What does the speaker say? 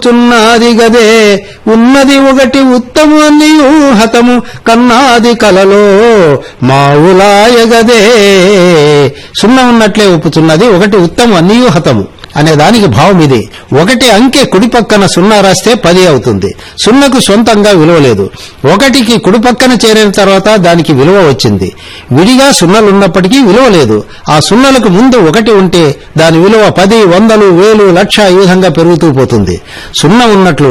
చున్నాది గదే ఉన్నది ఒకటి ఉత్తమనియు హతము కన్నాది కలలో మావులాయ గదే సున్నా ఉన్నట్లే ఒప్పుచున్నది ఒకటి ఉత్తము అనియు హతము అనే దానికి భావం ఇది ఒకటి అంకె కుడి పక్కన సున్నా రాస్తే పది అవుతుంది సున్నకు సొంతంగా విలువ లేదు ఒకటికి కుడి పక్కన చేరిన తర్వాత దానికి విలువ వచ్చింది విడిగా సున్నలున్నప్పటికీ విలువ లేదు ఆ సున్నలకు ముందు ఒకటి ఉంటే దాని విలువ పది వందలు వేలు లక్ష ఈ విధంగా పెరుగుతూ పోతుంది సున్న ఉన్నట్లు